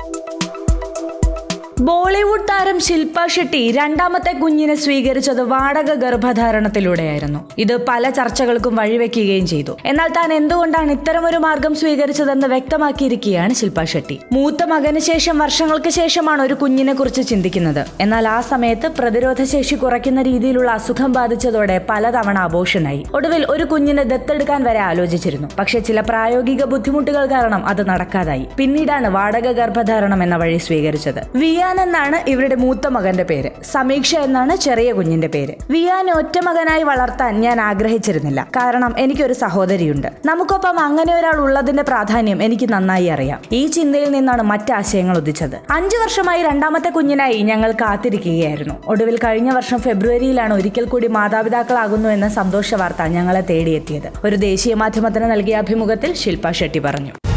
ബോളിവുഡ് താരം ശില്പ ഷെട്ടി രണ്ടാമത്തെ കുഞ്ഞിനെ സ്വീകരിച്ചത് വാടക ഗർഭധാരണത്തിലൂടെയായിരുന്നു ഇത് പല ചർച്ചകൾക്കും വഴിവെക്കുകയും ചെയ്തു എന്നാൽ താൻ എന്തുകൊണ്ടാണ് ഇത്തരമൊരു മാർഗം സ്വീകരിച്ചതെന്ന് വ്യക്തമാക്കിയിരിക്കുകയാണ് ശില്പ ഷെട്ടി മൂത്ത മകന് ശേഷം വർഷങ്ങൾക്ക് ശേഷമാണ് ഒരു കുഞ്ഞിനെ കുറിച്ച് ചിന്തിക്കുന്നത് എന്നാൽ ആ സമയത്ത് പ്രതിരോധ ശേഷി കുറയ്ക്കുന്ന രീതിയിലുള്ള അസുഖം ബാധിച്ചതോടെ പലതവണ അബോഷനായി ഒടുവിൽ ഒരു കുഞ്ഞിനെ ദത്തെടുക്കാൻ വരെ ആലോചിച്ചിരുന്നു പക്ഷേ ചില പ്രായോഗിക ബുദ്ധിമുട്ടുകൾ കാരണം അത് നടക്കാതായി പിന്നീടാണ് വാടക ഗർഭധാരണം എന്ന വഴി സ്വീകരിച്ചത് വിയാൻ എന്നാണ് ഇവരുടെ മൂത്ത മകന്റെ പേര് സമീക്ഷ എന്നാണ് ചെറിയ കുഞ്ഞിന്റെ പേര് വിയാനെ ഒറ്റ മകനായി വളർത്താൻ ഞാൻ ആഗ്രഹിച്ചിരുന്നില്ല കാരണം എനിക്കൊരു സഹോദരിയുണ്ട് നമുക്കൊപ്പം അങ്ങനെ ഒരാൾ ഉള്ളതിന്റെ പ്രാധാന്യം എനിക്ക് നന്നായി അറിയാം ഈ ചിന്തയിൽ നിന്നാണ് മറ്റാശയങ്ങൾ ഉദിച്ചത് അഞ്ചു വർഷമായി രണ്ടാമത്തെ കുഞ്ഞിനായി ഞങ്ങൾ കാത്തിരിക്കുകയായിരുന്നു ഒടുവിൽ കഴിഞ്ഞ വർഷം ഫെബ്രുവരിയിലാണ് ഒരിക്കൽ കൂടി മാതാപിതാക്കളാകുന്നു എന്ന സന്തോഷ വാർത്ത ഞങ്ങളെ തേടിയെത്തിയത് ഒരു ദേശീയ മാധ്യമത്തിന് നൽകിയ അഭിമുഖത്തിൽ ശില്പ ഷെട്ടി പറഞ്ഞു